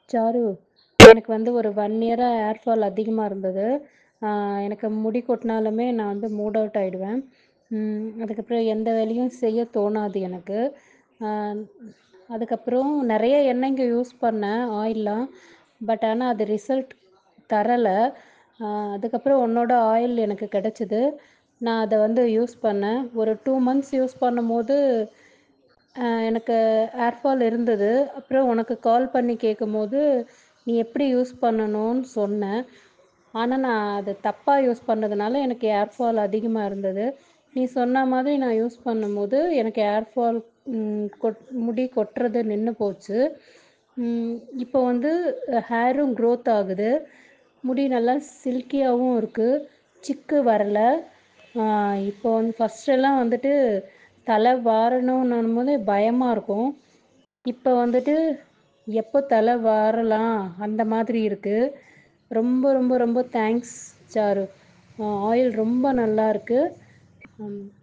sir எனக்கு வந்து ஒரு ஒன் இயராக ஹேர் ஃபால் அதிகமாக இருந்தது எனக்கு முடி கொட்டினாலுமே நான் வந்து மூட் அவுட் ஆகிடுவேன் அதுக்கப்புறம் எந்த வேலையும் செய்ய தோணாது எனக்கு அதுக்கப்புறம் நிறைய எண்ணெய்ங்க யூஸ் பண்ணேன் ஆயிலெலாம் பட் ஆனால் அது ரிசல்ட் தரலை அதுக்கப்புறம் உன்னோட ஆயில் எனக்கு கிடச்சிது நான் அதை வந்து யூஸ் பண்ணேன் ஒரு டூ மந்த்ஸ் யூஸ் பண்ணும்போது எனக்கு ஹேர் ஃபால் இருந்தது அப்புறம் உனக்கு கால் பண்ணி கேட்கும்போது நீ எப்படி யூஸ் பண்ணணும்னு சொன்ன ஆனால் நான் அதை தப்பாக யூஸ் பண்ணதுனால எனக்கு ஹேர் ஃபால் அதிகமாக இருந்தது நீ சொன்ன மாதிரி நான் யூஸ் பண்ணும்போது எனக்கு ஹேர் ஃபால் கொட் முடி கொட்டுறது நின்று போச்சு இப்போ வந்து ஹேரும் க்ரோத் ஆகுது முடி நல்லா சில்கியாகவும் இருக்குது சிக்கு வரலை இப்போ வந்து ஃபஸ்ட்டெல்லாம் வந்துட்டு தலை வாரணுன்னும் போதே பயமாக இருக்கும் இப்போ வந்துட்டு எப்போ தலை வாரலாம் அந்த மாதிரி இருக்குது ரொம்ப ரொம்ப ரொம்ப தேங்க்ஸ் சாரு ஆயில் ரொம்ப நல்லா இருக்குது